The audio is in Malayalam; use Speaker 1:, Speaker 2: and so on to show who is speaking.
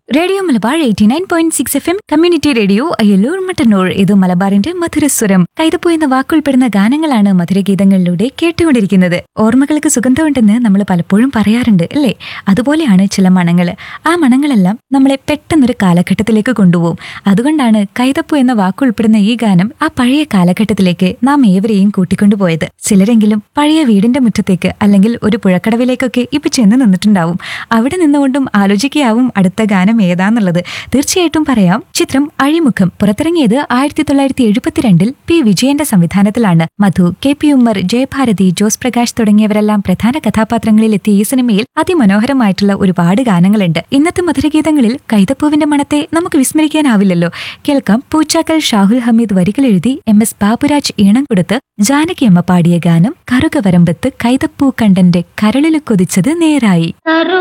Speaker 1: radio Malabar eighty nine point six F M community radio Ayyallur Mattannur ഇത് മലബാറിന്റെ മധുരസ്വരം കൈതപ്പൂ എന്ന വാക്കുൾപ്പെടുന്ന ഗാനങ്ങളാണ് മധുരഗീതങ്ങളിലൂടെ കേട്ടുകൊണ്ടിരിക്കുന്നത് ഓർമ്മകൾക്ക് സുഗന്ധമുണ്ടെന്ന് നമ്മൾ പലപ്പോഴും പറയാറുണ്ട് അല്ലേ അതുപോലെയാണ് ചില മണങ്ങൾ ആ മണങ്ങളെല്ലാം നമ്മളെ പെട്ടെന്നൊരു കാലഘട്ടത്തിലേക്ക് കൊണ്ടുപോകും അതുകൊണ്ടാണ് കൈതപ്പൂ എന്ന വാക്കുൾപ്പെടുന്ന ഈ ഗാനം ആ പഴയ കാലഘട്ടത്തിലേക്ക് നാം ഏവരെയും കൂട്ടിക്കൊണ്ടുപോയത് ചിലരെങ്കിലും പഴയ വീടിന്റെ മുറ്റത്തേക്ക് അല്ലെങ്കിൽ ഒരു പുഴക്കടവിലേക്കൊക്കെ ഇപ്പൊ ചെന്ന് നിന്നിട്ടുണ്ടാവും അവിടെ നിന്നുകൊണ്ടും ആലോചിക്കുകയാവും അടുത്ത ഗാനം ഏതാന്നുള്ളത് തീർച്ചയായിട്ടും പറയാം ചിത്രം അഴിമുഖം പുറത്തിറങ്ങിയത് ആയിരത്തി തൊള്ളായിരത്തി എഴുപത്തിരണ്ടിൽ പി വിജയന്റെ സംവിധാനത്തിലാണ് മധു കെ പി ഉമ്മർ ജയഭാരതി ജോസ് പ്രകാശ് തുടങ്ങിയവരെല്ലാം പ്രധാന കഥാപാത്രങ്ങളിൽ എത്തിയ ഈ സിനിമയിൽ അതിമനോഹരമായിട്ടുള്ള ഒരുപാട് ഗാനങ്ങളുണ്ട് ഇന്നത്തെ മധുരഗീതങ്ങളിൽ കൈതപ്പൂവിന്റെ മണത്തെ നമുക്ക് വിസ്മരിക്കാനാവില്ലല്ലോ കേൾക്കാം പൂച്ചാക്കൽ ഷാഹുൽ ഹമീദ് വരികൾ എഴുതി എം എസ് ബാബുരാജ് ഈണം കൊടുത്ത് ജാനകിയമ്മ പാടിയ ഗാനം കറുകവരമ്പത്ത് കൈതപ്പൂ കണ്ടന്റെ കരളിൽ കൊതിച്ചത് നേരായി